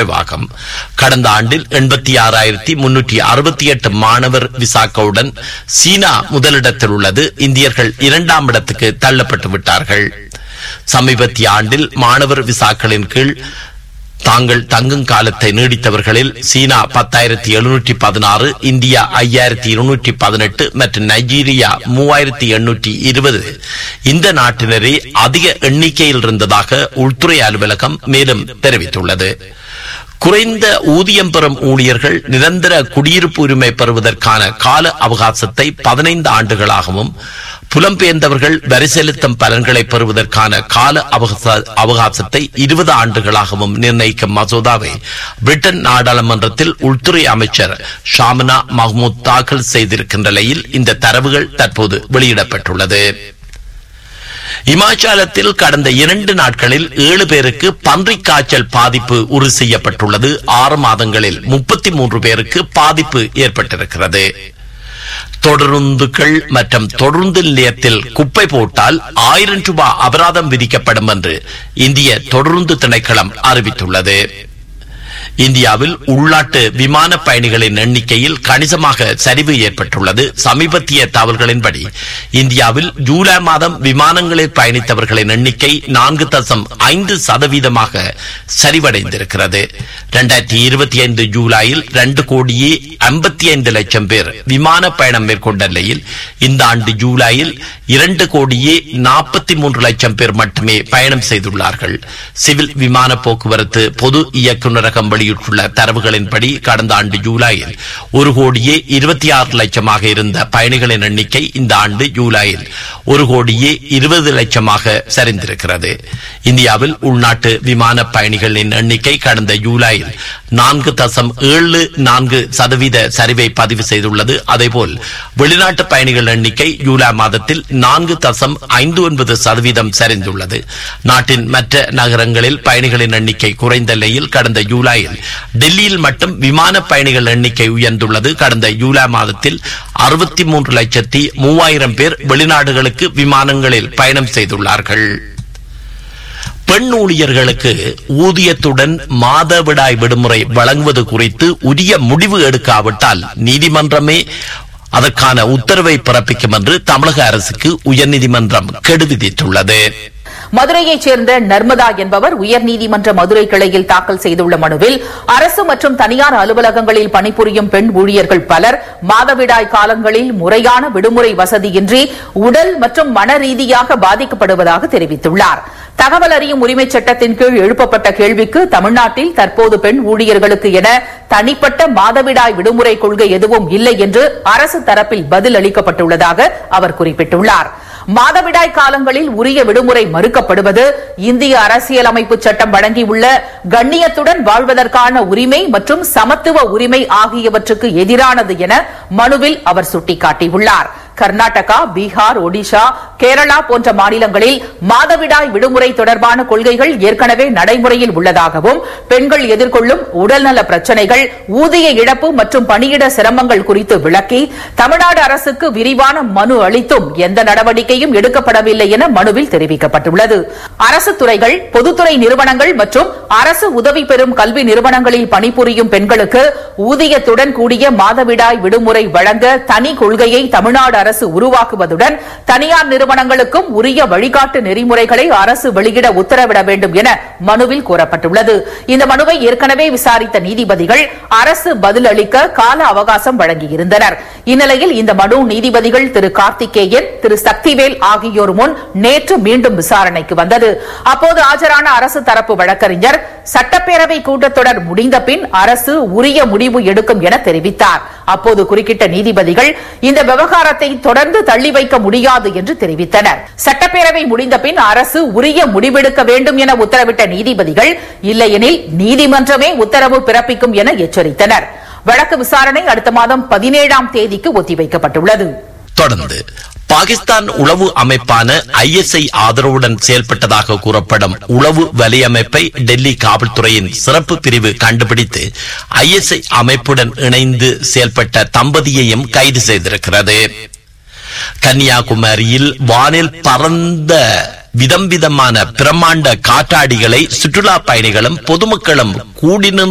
குறைவாகும் கடந்த ஆண்டில் எண்பத்தி ஆறாயிரத்தி முன்னூற்றி அறுபத்தி எட்டு மாணவர் விசாக்களுடன் சீனா முதலிடத்தில் உள்ளது இந்தியர்கள் இரண்டாம் இடத்துக்கு தள்ளப்பட்டு விட்டார்கள் சமீபத்திய ஆண்டில் மாணவர் விசாக்களின் கீழ் தாங்கள் தங்கும் காலத்தை நீடித்தவர்களில் சீனா பத்தாயிரத்தி எழுநூற்றி பதினாறு இந்தியா ஐயாயிரத்தி இருநூற்றி பதினெட்டு மற்றும் நைஜீரியா மூவாயிரத்தி எண்ணூற்றி இருபது இந்த நாட்டினரே அதிக எண்ணிக்கையில் இருந்ததாக உள்துறை அலுவலகம் மேலும் தெரிவித்துள்ளது குறைந்த ஊதியம் பெறும் ஊழியர்கள் நிரந்தர குடியிருப்பு உரிமை பெறுவதற்கான கால அவகாசத்தை பதினைந்து ஆண்டுகளாகவும் புலம்பெயர்ந்தவர்கள் வரி செலுத்தும் பலன்களை பெறுவதற்கான கால அவகாச- அவகாசத்தை இருபது ஆண்டுகளாகவும் நிர்ணயிக்கும் மசோதாவை பிரிட்டன் நாடாளுமன்றத்தில் உள்துறை அமைச்சர் ஷாமனா மஹ்மூத் தாக்கல் செய்திருக்கின்ற நிலையில் இந்த தரவுகள் தற்போது வெளியிடப்பட்டுள்ளது இமாச்சலத்தில் கடந்த இரண்டு நாட்களில் ஏழு பேருக்கு பன்றிக் காய்ச்சல் பாதிப்பு உறுதி செய்யப்பட்டுள்ளது ஆறு மாதங்களில் முப்பத்தி மூன்று பேருக்கு பாதிப்பு ஏற்பட்டிருக்கிறது தொடருந்துகள் மற்றும் தொடருந்து நிலையத்தில் குப்பை போட்டால் ஆயிரம் ரூபாய் அபராதம் விதிக்கப்படும் என்று இந்திய தொடருந்து திணைக்களம் அறிவித்துள்ளது இந்தியாவில் உள்நாட்டு விமான பயணிகளின் எண்ணிக்கையில் கணிசமாக சரிவு ஏற்பட்டுள்ளது சமீபத்திய தகவல்களின்படி இந்தியாவில் ஜூலை மாதம் விமானங்களில் பயணித்தவர்களின் எண்ணிக்கை நான்கு தசம் ஐந்து சதவீதமாக சரிவடைந்திருக்கிறது இரண்டாயிரத்தி இருபத்தி ஐந்து ஜூலையில் இரண்டு கோடியே ஐம்பத்தி ஐந்து லட்சம் பேர் விமான பயணம் மேற்கொண்ட நிலையில் இந்த ஆண்டு ஜூலையில் இரண்டு கோடியே நாற்பத்தி மூன்று லட்சம் பேர் மட்டுமே பயணம் செய்துள்ளார்கள் சிவில் விமான போக்குவரத்து பொது இயக்குநரகம் வெளியிட்டுள்ள தரவுகளின்படி கடந்த ஆண்டு ஜூலையில் ஒரு கோடியே இருபத்தி ஆறு லட்சமாக இருந்த பயணிகளின் எண்ணிக்கை இந்த ஆண்டு ஜூலையில் ஒரு கோடியே இருபது லட்சமாக சரிந்திருக்கிறது இந்தியாவில் உள்நாட்டு விமான பயணிகளின் எண்ணிக்கை கடந்த ஜூலையில் நான்கு தசம் ஏழு நான்கு சதவீத சரிவை பதிவு செய்துள்ளது அதேபோல் வெளிநாட்டு பயணிகள் எண்ணிக்கை ஜூலை மாதத்தில் நான்கு தசம் ஐந்து ஒன்பது சதவீதம் சரிந்துள்ளது நாட்டின் மற்ற நகரங்களில் பயணிகளின் எண்ணிக்கை குறைந்த நிலையில் கடந்த ஜூலையில் டெல்லியில் மட்டும் விமான பயணிகள் எண்ணிக்கை உயர்ந்துள்ளது கடந்த ஜூலை மாதத்தில் அறுபத்தி மூன்று லட்சத்தி மூவாயிரம் பேர் வெளிநாடுகளுக்கு விமானங்களில் பயணம் செய்துள்ளார்கள் பெண் ஊழியர்களுக்கு ஊதியத்துடன் மாதவிடாய் விடுமுறை வழங்குவது குறித்து உரிய முடிவு எடுக்காவிட்டால் நீதிமன்றமே அதற்கான உத்தரவை பிறப்பிக்கும் என்று தமிழக அரசுக்கு உயர்நீதிமன்றம் கெடு விதித்துள்ளது மதுரையைச் சேர்ந்த நர்மதா என்பவர் உயர்நீதிமன்ற மதுரை கிளையில் தாக்கல் செய்துள்ள மனுவில் அரசு மற்றும் தனியார் அலுவலகங்களில் பணிபுரியும் பெண் ஊழியர்கள் பலர் மாதவிடாய் காலங்களில் முறையான விடுமுறை வசதியின்றி உடல் மற்றும் மன ரீதியாக பாதிக்கப்படுவதாக தெரிவித்துள்ளார் தகவல் அறியும் உரிமைச் சட்டத்தின் கீழ் எழுப்பப்பட்ட கேள்விக்கு தமிழ்நாட்டில் தற்போது பெண் ஊழியர்களுக்கு என தனிப்பட்ட மாதவிடாய் விடுமுறை கொள்கை எதுவும் இல்லை என்று அரசு தரப்பில் பதில் அளிக்கப்பட்டுள்ளதாக அவர் குறிப்பிட்டுள்ளார் மாதவிடாய் காலங்களில் உரிய விடுமுறை மறுக்கப்படுவது இந்திய அரசியலமைப்பு சட்டம் வழங்கியுள்ள கண்ணியத்துடன் வாழ்வதற்கான உரிமை மற்றும் சமத்துவ உரிமை ஆகியவற்றுக்கு எதிரானது என மனுவில் அவர் சுட்டிக்காட்டியுள்ளார் கர்நாடகா பீகார் ஒடிஷா கேரளா போன்ற மாநிலங்களில் மாதவிடாய் விடுமுறை தொடர்பான கொள்கைகள் ஏற்கனவே நடைமுறையில் உள்ளதாகவும் பெண்கள் எதிர்கொள்ளும் உடல்நல பிரச்சனைகள் ஊதிய இழப்பு மற்றும் பணியிட சிரமங்கள் குறித்து விளக்கி தமிழ்நாடு அரசுக்கு விரிவான மனு அளித்தும் எந்த நடவடிக்கையும் எடுக்கப்படவில்லை என மனுவில் தெரிவிக்கப்பட்டுள்ளது அரசு துறைகள் பொதுத்துறை நிறுவனங்கள் மற்றும் அரசு உதவி பெறும் கல்வி நிறுவனங்களில் பணிபுரியும் பெண்களுக்கு ஊதியத்துடன் கூடிய மாதவிடாய் விடுமுறை வழங்க தனி கொள்கையை தமிழ்நாடு அரசு உருவாக்குவதுடன் தனியார் நிறுவனங்களுக்கும் உரிய வழிகாட்டு நெறிமுறைகளை அரசு வெளியிட உத்தரவிட வேண்டும் என மனுவில் கூறப்பட்டுள்ளது இந்த மனுவை ஏற்கனவே விசாரித்த நீதிபதிகள் அரசு பதிலளிக்க கால அவகாசம் வழங்கியிருந்தனர் இந்நிலையில் இந்த மனு நீதிபதிகள் திரு கார்த்திகேயன் திரு சக்திவேல் ஆகியோர் முன் நேற்று மீண்டும் விசாரணைக்கு வந்தது அப்போது ஆஜரான அரசு தரப்பு வழக்கறிஞர் சட்டப்பேரவை கூட்டத்தொடர் முடிந்த பின் அரசு உரிய முடிவு எடுக்கும் என தெரிவித்தார் அப்போது குறுக்கிட்ட நீதிபதிகள் இந்த விவகாரத்தை தொடர்ந்து தள்ளி வைக்க முடியாது என்று தெரிவித்தனர் சட்டப்பேரவை முடிந்த பின் அரசு உரிய முடிவெடுக்க வேண்டும் என உத்தரவிட்ட நீதிபதிகள் இல்லையெனில் நீதிமன்றமே உத்தரவு பிறப்பிக்கும் என எச்சரித்தனர் வழக்கு விசாரணை அடுத்த மாதம் பதினேழாம் தேதிக்கு ஒத்திவைக்கப்பட்டுள்ளது தொடர்ந்து பாகிஸ்தான் உளவு அமைப்பான ஐஎஸ்ஐ ஆதரவுடன் செயல்பட்டதாக கூறப்படும் உளவு வலையமைப்பை டெல்லி காவல்துறையின் சிறப்பு பிரிவு கண்டுபிடித்து ஐஎஸ்ஐ அமைப்புடன் இணைந்து செயல்பட்ட தம்பதியையும் கைது செய்திருக்கிறது கன்னியாகுமரியில் வானில் பறந்த விதம் விதமான பிரம்மாண்ட காற்றாடிகளை சுற்றுலா பயணிகளும் பொதுமக்களும் கூடி நின்று